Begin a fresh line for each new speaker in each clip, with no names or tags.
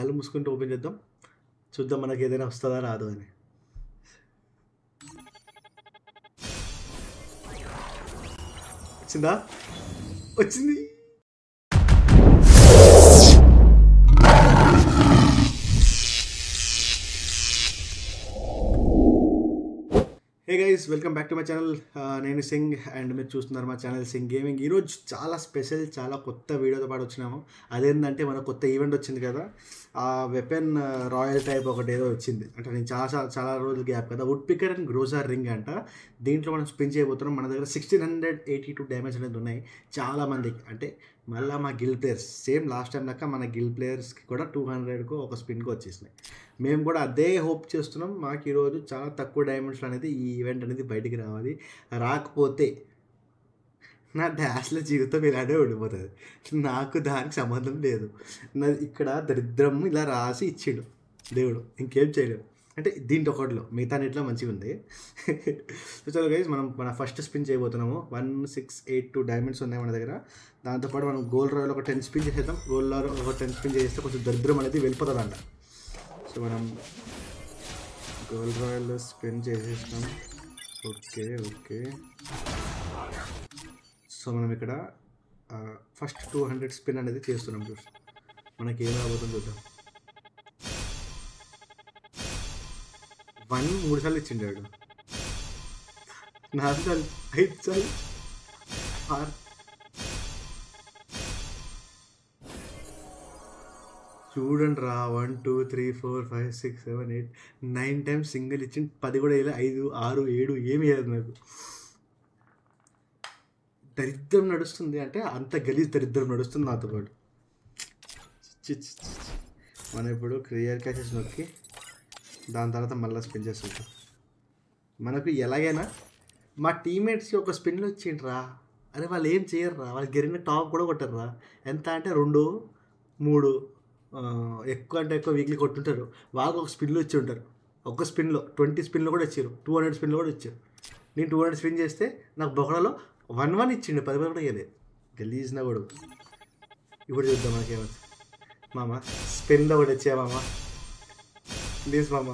కళ్ళు మూసుకుంటూ ఓపెన్ చేద్దాం చూద్దాం మనకి ఏదైనా వస్తుందా రాదు అని వచ్చిందా వచ్చింది hey guys welcome back to my channel నేను సింగ్ అండ్ మీరు చూస్తున్నారు మా ఛానల్ సింగ్ గేమింగ్ ఈరోజు చాలా స్పెషల్ చాలా కొత్త వీడియోతో పాటు వచ్చినాము అదేంటంటే మన కొత్త ఈవెంట్ వచ్చింది కదా ఆ వెపన్ రాయల్ టైప్ ఒకటి ఏదో వచ్చింది అంటే నేను చాలా చాలా- చాలా రోజులు గ్యాప్ కదా woodpecker and Groza ring అంట దీంట్లో మనం స్పిన్ చేయబోతున్నాం మన దగ్గర sixteen hundred eighty two damage అనేది ఉన్నాయి చాలా మందికి అంటే మళ్ళీ మా guild players same last time దాకా మన గిల్ ప్లేయర్స్కి కూడా టూ హండ్రెడ్కు ఒక స్పిన్కి వచ్చేసినాయి మేము కూడా అదే హోప్ చేస్తున్నాం మాకు ఈరోజు చాలా తక్కువ డైమండ్స్ అనేది ఈ ఈవెంట్ అనేది బయటికి రావాలి రాకపోతే నా డాష్ల జీవితం ఇలానే ఉండిపోతుంది నాకు దానికి సంబంధం లేదు నా ఇక్కడ దరిద్రం ఇలా రాసి ఇచ్చిండు దేవుడు ఇంకేం చేయలేడు అంటే దీంట్లో ఒకటిలో మిగతా నీటిలో మంచిగా ఉంది సో చలో గైజ్ మనం మన ఫస్ట్ స్పిన్ చేయబోతున్నాము one six eight two diamonds ఉన్నాయి మన దగ్గర దాంతోపాటు మనం గోల్డ్ రాయల్ ఒక టెన్ స్పిన్ చేసేద్దాం గోల్డ్ రాయల్ ఒక టెన్ స్పిన్ చేస్తే కొంచెం దరిద్రం అనేది వెళ్ళిపోతుంది అంట సో మనం గోల్డ్ రాయల్ స్పిన్ చేసేస్తాం ఓకే ఓకే సో మనం ఇక్కడ ఫస్ట్ టూ హండ్రెడ్ స్పిన్ అనేది చేస్తున్నాం చూసి మనకి ఏం రాబోతుందో చూద్దాం వన్ మూడు సార్లు ఇచ్చిండాడు నాలుగు సార్లు ఐదు సార్లు ఆరు చూడండి రా one two three four five six seven eight nine times single ఇచ్చి పది కూడా వేయలేదు ఐదు ఆరు ఏడు ఏమి వేయలేదు నాకు దరిద్రం నడుస్తుంది అంటే అంత గలీజ్ దరిద్రం నడుస్తుంది నాతో పాటు చి, చి, చి, చి. మనం ఇప్పుడు క్లియర్ క్యాచెస్ నొక్కి దాని తర్వాత మళ్ళీ స్పిన్ చేస్తుంటాం మనకు ఎలాగైనా మా టీమ్మేట్స్కి ఒక స్పిన్లో ఇచ్చిండ్రా అరే వాళ్ళు ఏం చేయరురా వాళ్ళు గెరిన టాప్ కూడా కొట్టరురా ఎంత అంటే రెండు మూడు ఆ, ఎక్కువ అంటే ఎక్కువ వీక్లీ కొట్టుంటారు వాళ్ళకి ఒక స్పిన్లో ఇచ్చి ఉంటారు ఒక స్పిన్లో ట్వంటీ స్పిన్లో కూడా ఇచ్చారు టూ హండ్రెడ్ స్పిన్లో కూడా ఇచ్చారు నేను టూ హండ్రెడ్ స్పిన్ చేస్తే నాకు బొకడలో వన్ వన్ ఇచ్చిండు పది పది కూడా ఇవ్వలేదు గలీజ్ నా కూడా ఇప్పుడు చూద్దాం మనకేమవుతుంది మామ స్పిన్లో కూడా ఇచ్చా మామ ప్లీజ్ మామ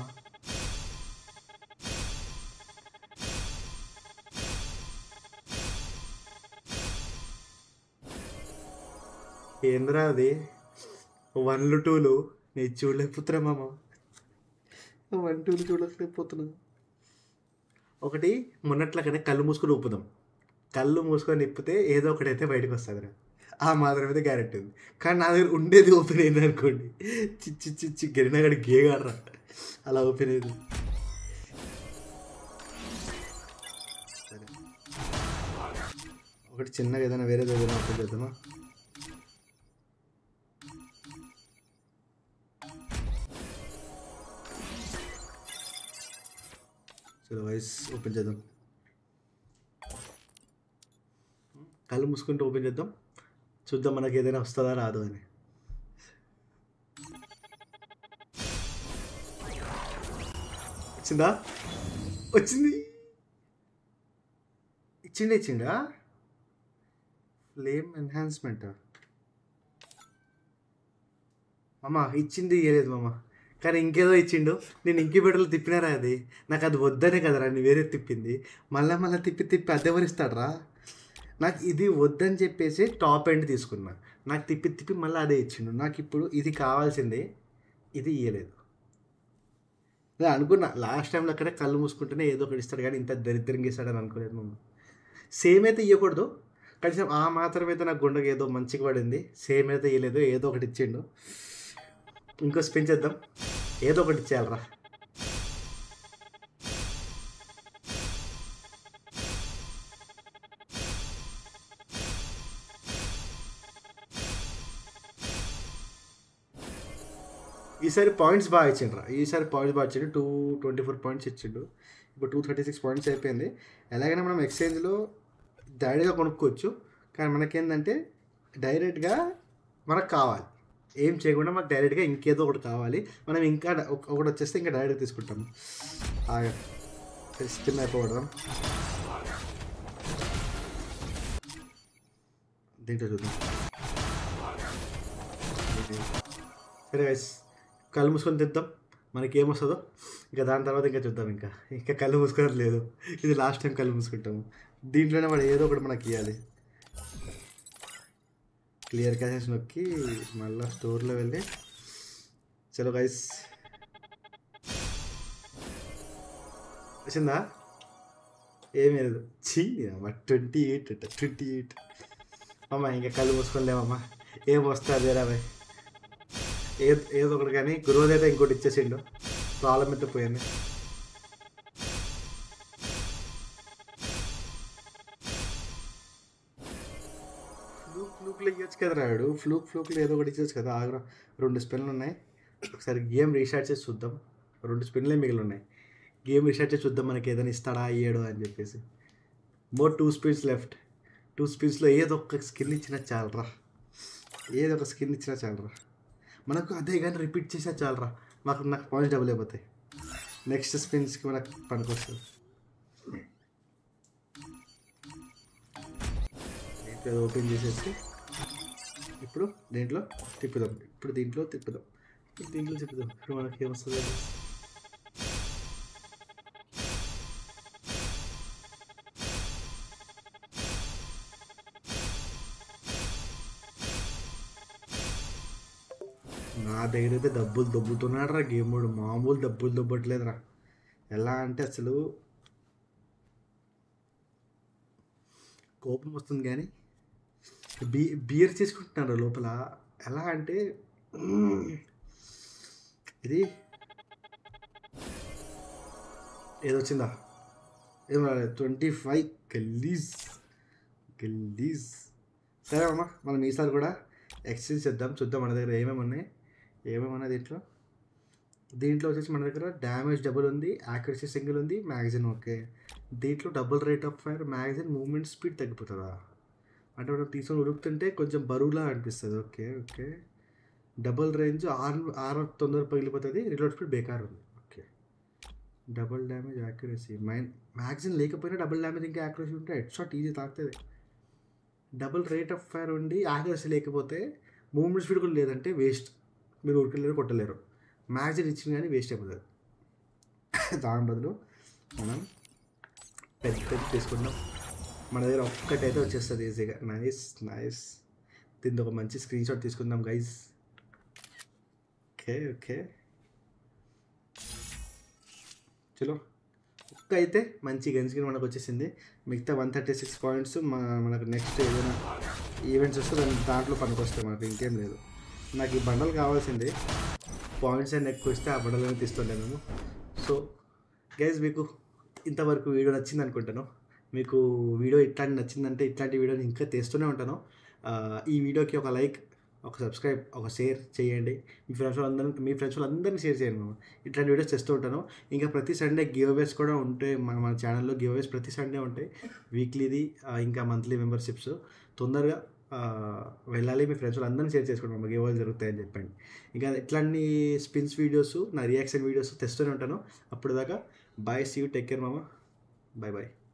ఏంద్రా అది వన్లు టూలు నేను చూడలేకపోతున్నా మామ వన్ టూలు చూడలేకపోతున్నా ఒకటి మొన్నట్లకనే కళ్ళు మూసుకొని ఊపుదాం కళ్ళు మూసుకొని నిప్పితే ఏదో ఒకటి అయితే బయటకు వస్తుంది ఆ మాత్రం అయితే గ్యారెంటీ ఉంది కానీ నా దగ్గర ఉండేది ఓపెన్ అయింది అనుకోండి చిచ్చి చిచ్చి గెరినగడి గేగాడరా అలా ఓపెన్ అయింది సరే ఒకటి చిన్నగా ఏదైనా వేరేది ఏదైనా ఓపెన్ చేద్దామా చలో వైస్ ఓపెన్ చేద్దాం కళ్ళు మూసుకుంటూ ఓపెన్ చేద్దాం చూద్దాం మనకి ఏదైనా వస్తుందా రాదు అని వచ్చిందా వచ్చింది ఇచ్చిండే ఇచ్చిండా ఫ్లేమ్ ఎన్హాన్స్మెంట్ మామ ఇచ్చింది ఇయ్యలేదు మామ కానీ ఇంకేదో ఇచ్చిండు నేను ఇంక్యుబేటర్లో తిప్పినారా అది నాకు అది వద్దనే కదరా నేను వేరే తిప్పింది మళ్ళీ మళ్ళీ తిప్పి తిప్పి అద్దెవరిస్తాడరా నాకు ఇది వద్దని చెప్పేసి టాప్ ఎండ్ తీసుకున్నా నాకు తిప్పి తిప్పి మళ్ళీ అదే ఇచ్చిండు నాకు ఇప్పుడు ఇది కావాల్సిందే ఇది ఇయ్యలేదు నేను అనుకున్నా లాస్ట్ టైంలో అక్కడే కళ్ళు మూసుకుంటేనే ఏదో ఒకటి ఇస్తాడు కానీ ఇంత దరిద్రంగా ఇస్తాడని అనుకోలేదు మమ్మ సేమ్ అయితే ఇవ్వకూడదు కనీసం ఆ మాత్రం అయితే నాకు గుండెకి ఏదో మంచిగా పడింది సేమ్ అయితే ఇవ్వలేదు ఏదో ఒకటి ఇచ్చిండు ఇంకో స్పిన్ చేద్దాం ఏదో ఒకటి ఇచ్చేయాలరా ఈసారి పాయింట్స్ బాగా ఇచ్చిండ్రా ఈసారి పాయింట్స్ బాగా ఇచ్చిండు టూ ట్వంటీ ఫోర్ పాయింట్స్ ఇచ్చిండు ఇప్పుడు టూ థర్టీ సిక్స్ పాయింట్స్ అయిపోయింది ఎలాగైనా మనం ఎక్స్చేంజ్లో డైరెక్ట్గా కొనుక్కోవచ్చు కానీ మనకేంటంటే డైరెక్ట్గా మనకు కావాలి ఏం చేయకుండా మనకు డైరెక్ట్గా ఇంకేదో ఒకటి కావాలి మనం ఇంకా డ- ఒక- ఒకటి వచ్చేస్తే ఇంకా డైరెక్ట్గా తీసుకుంటాము ఆగా స్పిన్ అయిపోవడం దీంట్లో చూద్దాం సరే గైస్ కళ్ళు మూసుకొని తిద్దాం మనకి ఏమొస్తుందో ఇంకా దాని తర్వాత ఇంకా చూద్దాం ఇంకా ఇంకా కళ్ళు మూసుకునేది లేదు ఇది లాస్ట్ టైం కళ్ళు మూసుకుంటాము దీంట్లోనే వాడు ఏదో ఒకటి మనకి ఇవ్వాలి క్లియర్ క్యాషెస్ నొక్కి మళ్ళీ స్టోర్లో వెళ్ళి చలో గైస్ వచ్చిందా ఏమీ లేదు చీ ట్వంటీ ఎయిట్ అట్ట ట్వంటీ ఎయిట్ అమ్మ ఇంకా కళ్ళు మూసుకోలేమమ్మా ఏం వస్తా అదేరా భయ్ ఏదో ఏదో ఒకటి కానీ గురువు అయితే ఇంకోటి ఇచ్చేసిండు ప్రాబ్లం అయితే పోయింది ఫ్లూక్ ఫ్లూక్లో ఇవ్వచ్చు కదా రాడు ఫ్లూక్ ఫ్లూక్లో ఏదో ఒకటి ఇచ్చచ్చు కదా ఆగ్రా రెండు స్పిన్లు ఉన్నాయి ఒకసారి గేమ్ రీస్టార్ట్ చేసి చూద్దాం రెండు స్పిన్లే మిగిలి ఉన్నాయి గేమ్ రీస్టార్ట్ చేసి చూద్దాం మనకి ఏదైనా ఇస్తాడా అయ్యాడు అని చెప్పేసి more two spins left two స్పిన్స్లో ఏదో ఒక స్కిన్ ఇచ్చినా చాలరా ఏదో ఒక స్కిన్ ఇచ్చినా చాలరా మనకు అదే కానీ రిపీట్ చేసినా చాలరా మాకు నాకు పాయింట్స్ డబుల్ అయిపోతాయి నెక్స్ట్ స్పిన్స్కి మనకు పనికొస్తుంది దీంట్లో ఓపెన్ చేసేసి ఇప్పుడు దీంట్లో తిప్పుదాం ఇప్పుడు దీంట్లో తిప్పుదాం ఇప్పుడు దీంట్లో తిప్పుదాం ఇప్పుడు మనకి ఏమొస్తుంది నా దగ్గర అయితే డబ్బులు దొబ్బుతున్నాడు రా గేమ్ వాడు మామూలు డబ్బులు దొబ్బట్లేదురా ఎలా అంటే అసలు కోపం వస్తుంది కానీ బీ బియర్ చేసుకుంటున్నారు లోపల ఎలా అంటే ఇది ఏదొచ్చిందా ఏం రాలేదు ట్వంటీ ఫైవ్ గల్లీస్ గల్లీస్ సరే అమ్మా మనం ఈసారి కూడా ఎక్స్చేంజ్ చేద్దాం చూద్దాం మన దగ్గర ఏమేమి ఉన్నాయి ఏమేమి ఉన్నాయి దీంట్లో దీంట్లో వచ్చేసి మన దగ్గర డ్యామేజ్ డబుల్ ఉంది యాక్యురసీ సింగిల్ ఉంది మ్యాగజైన్ ఓకే దీంట్లో double rate of fire magazine movement speed తగ్గిపోతుందా అంటే మనం తీసుకొని ఉరుకుతుంటే కొంచెం బరువులా అనిపిస్తుంది ఓకే ఓకే డబుల్ రేంజ్ ఆరు ఆరు తొందర పగిలిపోతుంది రిలోడ్ స్పీడ్ బేకార్ ఉంది okay double damage accuracy main magazine లేకపోయినా డబుల్ డ్యామేజ్ ఇంకా యాక్యురసీ ఉంటే హెడ్ షాట్ ఈజీ తాకుతుంది డబుల్ రేట్ ఆఫ్ ఫైర్ ఉండి యాక్యురసీ లేకపోతే మూవ్మెంట్ స్పీడ్ కూడా లేదంటే వేస్ట్ మీరు ఉరకలేరు కొట్టలేరు మ్యాగజైన్ ఇచ్చిన కానీ వేస్ట్ అయిపోతుంది దాని బదులు మనం పెద్ద పెద్ద తీసుకుందాం మన దగ్గర ఒక్కటైతే వచ్చేస్తుంది ఈజీగా నైస్ నైస్ దీంతో ఒక మంచి స్క్రీన్ షాట్ తీసుకుందాం గైజ్ ఓకే ఓకే చలో ఒక్క అయితే మంచి గన్ స్క్రీన్ మనకు వచ్చేసింది మిగతా వన్ థర్టీ సిక్స్ పాయింట్స్ మనకు నెక్స్ట్ ఏదైనా ఈవెంట్స్ వస్తే దాని దాంట్లో పనికొస్తాయి మనకు ఇంకేం లేదు నాకు ఈ బండలు కావాల్సింది పాయింట్స్ అన్ని ఎక్కువ ఇస్తే ఆ బండలను తీస్తుండే మేము సో గైజ్ మీకు ఇంతవరకు వీడియో నచ్చింది అనుకుంటాను మీకు వీడియో ఇట్లాంటి నచ్చిందంటే ఇట్లాంటి వీడియోని ఇంకా తెస్తూనే ఉంటాను ఆ, ఈ వీడియోకి ఒక లైక్ ఒక సబ్స్క్రైబ్ ఒక షేర్ చేయండి మీ ఫ్రెండ్స్ వాళ్ళందరినీ మీ ఫ్రెండ్స్ వాళ్ళందరినీ షేర్ చేయండి మేము ఇట్లాంటి వీడియోస్ చేస్తూ ఉంటాను ఇంకా ప్రతి సండే గివ్ అవేస్ కూడా ఉంటాయి మన మన ఛానల్లో గివ్ అవేస్ ప్రతి సండే ఉంటాయి వీక్లీది ఆ, ఇంకా మంత్లీ మెంబర్షిప్స్ తొందరగా ఆ, వెళ్ళాలి మీ ఫ్రెండ్స్ వాళ్ళందరినీ షేర్ చేసుకోండి మాకు గివ్ అవేస్ జరుగుతాయని చెప్పండి ఇంకా ఇట్లాంటి స్పిన్స్ వీడియోస్ నా రియాక్షన్ వీడియోస్ తెస్తూనే ఉంటాను అప్పుడు దాకా bye see you take care మామ బాయ్ బాయ్